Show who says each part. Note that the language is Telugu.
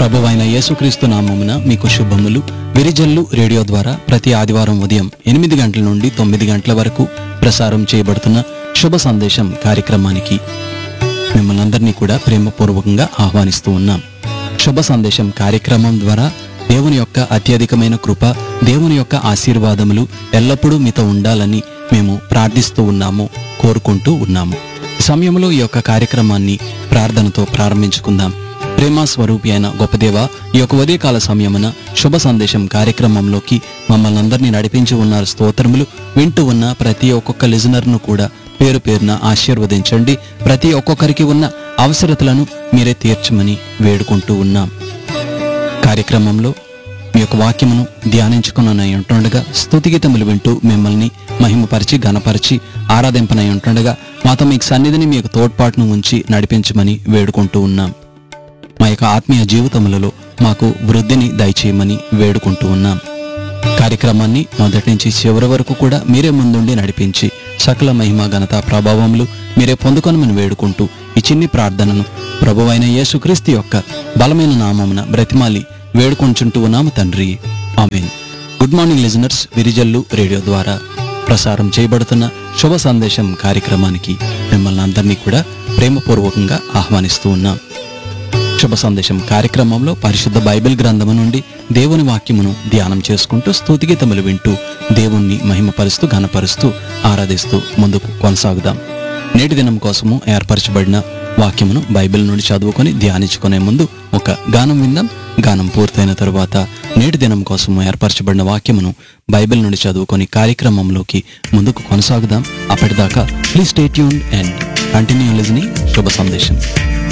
Speaker 1: ప్రభువైన యేసుక్రీస్తు నామమున మీకు శుభములు విరిజల్లు రేడియో ద్వారా ప్రతి ఆదివారం ఉదయం ఎనిమిది గంటల నుండి తొమ్మిది గంటల వరకు ప్రసారం చేయబడుతున్న శుభ సందేశం కార్యక్రమానికి మిమ్మల్ని అందరినీ కూడా ప్రేమపూర్వకంగా ఆహ్వానిస్తూ ఉన్నాం శుభ సందేశం కార్యక్రమం ద్వారా దేవుని యొక్క అత్యధికమైన కృప దేవుని యొక్క ఆశీర్వాదములు ఎల్లప్పుడూ మీతో ఉండాలని మేము ప్రార్థిస్తూ ఉన్నాము కోరుకుంటూ ఉన్నాము ఈ సమయంలో ఈ యొక్క కార్యక్రమాన్ని ప్రార్థనతో ప్రారంభించుకుందాం ప్రేమ స్వరూపి అయిన గొప్పదేవ ఈ యొక్క ఉదయకాల సమయమున శుభ సందేశం కార్యక్రమంలోకి మమ్మల్ని అందరినీ నడిపించి ఉన్నారు స్తోత్రములు వింటూ ఉన్న ప్రతి ఒక్కొక్క లిజనర్ను కూడా పేరు పేరున ఆశీర్వదించండి ప్రతి ఒక్కొక్కరికి ఉన్న అవసరతలను మీరే తీర్చమని వేడుకుంటూ ఉన్నాం కార్యక్రమంలో మీ యొక్క వాక్యమును ధ్యానించుకునై ఉంటుండగా స్తుతిగీతములు వింటూ మిమ్మల్ని మహిమపరిచి ఘనపరిచి ఆరాధింపనై ఉంటుండగా మాతో మీకు సన్నిధిని మీ యొక్క తోడ్పాటును ఉంచి నడిపించమని వేడుకుంటూ ఉన్నాం మా యొక్క ఆత్మీయ జీవితములలో మాకు వృద్ధిని దయచేయమని వేడుకుంటూ ఉన్నాం కార్యక్రమాన్ని మొదటి నుంచి చివరి వరకు కూడా మీరే ముందుండి నడిపించి సకల మహిమ ఘనత ప్రభావములు మీరే పొందుకొనమని వేడుకుంటూ ఈ చిన్ని ప్రార్థనను ప్రభువైన యేసుక్రీస్తు యొక్క బలమైన నామమున బ్రతిమాలి వేడుకొంచుంటూ ఉన్నాము తండ్రి amen good morning listeners Virijallu radio ద్వారా ప్రసారం చేయబడుతున్న శుభ సందేశం కార్యక్రమానికి మిమ్మల్ని అందరినీ కూడా ప్రేమపూర్వకంగా ఆహ్వానిస్తూ ఉన్నాం శుభ సందేశం కార్యక్రమంలో పరిశుద్ధ బైబిల్ గ్రంథము నుండి దేవుని వాక్యమును ధ్యానం చేసుకుంటూ స్తుతిగీతములు వింటూ దేవుణ్ణి మహిమపరుస్తూ ఘనపరుస్తూ ఆరాధిస్తూ ముందుకు కొనసాగుదాం నేటి దినం కోసము ఏర్పరచబడిన వాక్యమును బైబిల్ నుండి చదువుకొని ధ్యానించుకునే ముందు ఒక గానం విందాం గానం పూర్తయిన తరువాత నేటి దినం కోసము ఏర్పరచబడిన వాక్యమును బైబిల్ నుండి చదువుకొని కార్యక్రమంలోకి ముందుకు కొనసాగుదాం అప్పటిదాకా please stay tune and continue listening శుభ సందేశం